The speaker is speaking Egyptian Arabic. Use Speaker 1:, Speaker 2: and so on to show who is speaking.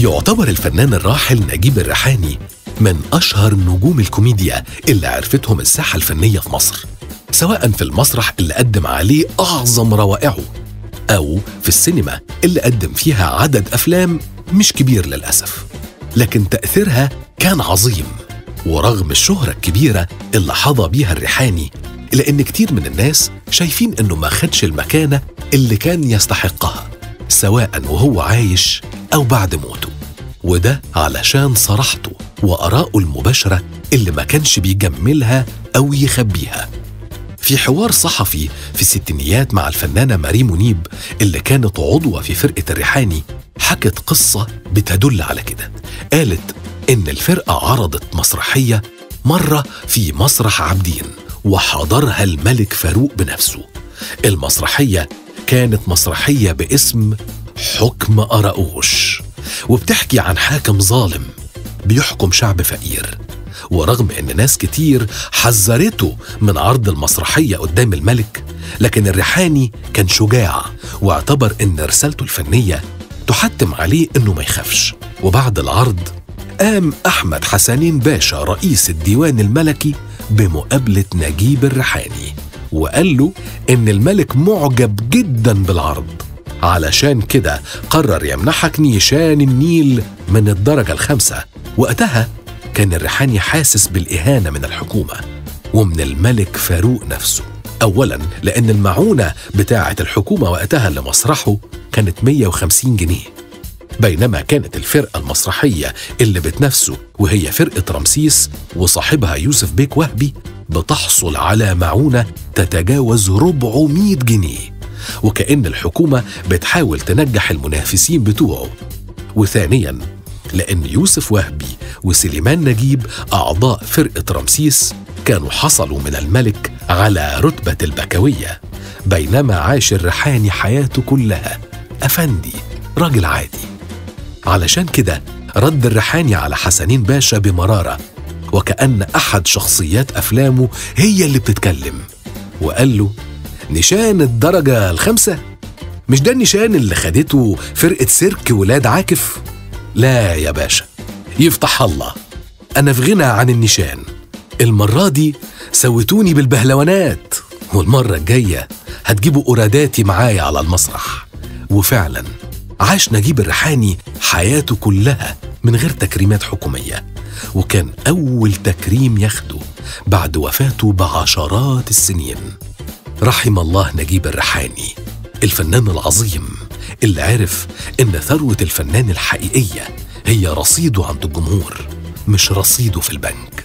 Speaker 1: يعتبر الفنان الراحل نجيب الريحاني من أشهر نجوم الكوميديا اللي عرفتهم الساحة الفنية في مصر سواء في المسرح اللي قدم عليه أعظم روائعه أو في السينما اللي قدم فيها عدد أفلام مش كبير للأسف لكن تأثيرها كان عظيم ورغم الشهرة الكبيرة اللي حظى بيها الريحاني إلا إن كتير من الناس شايفين إنه ما خدش المكانة اللي كان يستحقها سواء وهو عايش أو بعد موته وده علشان صراحته وآراءه المباشرة اللي ما كانش بيجملها أو يخبيها في حوار صحفي في الستينيات مع الفنانة ماري منيب اللي كانت عضوة في فرقة الريحاني حكت قصة بتدل على كده قالت إن الفرقة عرضت مسرحية مرة في مسرح عابدين وحضرها الملك فاروق بنفسه المسرحية كانت مسرحية باسم حكم أراؤوش وبتحكي عن حاكم ظالم بيحكم شعب فقير ورغم ان ناس كتير حذرته من عرض المسرحيه قدام الملك لكن الريحاني كان شجاع واعتبر ان رسالته الفنيه تحتم عليه انه ما يخافش وبعد العرض قام احمد حسنين باشا رئيس الديوان الملكي بمقابله نجيب الريحاني وقال له ان الملك معجب جدا بالعرض علشان كده قرر يمنحك نيشان النيل من الدرجه الخامسه وقتها كان الريحاني حاسس بالإهانة من الحكومة ومن الملك فاروق نفسه أولا لأن المعونة بتاعة الحكومة وقتها لمسرحه كانت 150 جنيه بينما كانت الفرقة المسرحية اللي بتنافسه وهي فرقة رمسيس وصاحبها يوسف بيك وهبي بتحصل على معونة تتجاوز 400 جنيه وكأن الحكومة بتحاول تنجح المنافسين بتوعه وثانيا لأن يوسف وهبي وسليمان نجيب أعضاء فرقة رمسيس كانوا حصلوا من الملك على رتبة البكوية بينما عاش الريحاني حياته كلها أفندي راجل عادي علشان كده رد الريحاني على حسنين باشا بمرارة وكأن أحد شخصيات أفلامه هي اللي بتتكلم وقال له نشان الدرجة الخامسة مش ده النشان اللي خدته فرقة سيرك ولاد عاكف لا يا باشا يفتح الله أنا في غنى عن النشان المرة دي سويتوني بالبهلوانات والمرة الجاية هتجيبوا أوراداتي معايا على المسرح وفعلا عاش نجيب الريحاني حياته كلها من غير تكريمات حكومية وكان أول تكريم ياخده بعد وفاته بعشرات السنين رحم الله نجيب الريحاني الفنان العظيم اللي عرف إن ثروة الفنان الحقيقية هي رصيده عند الجمهور مش رصيده في البنك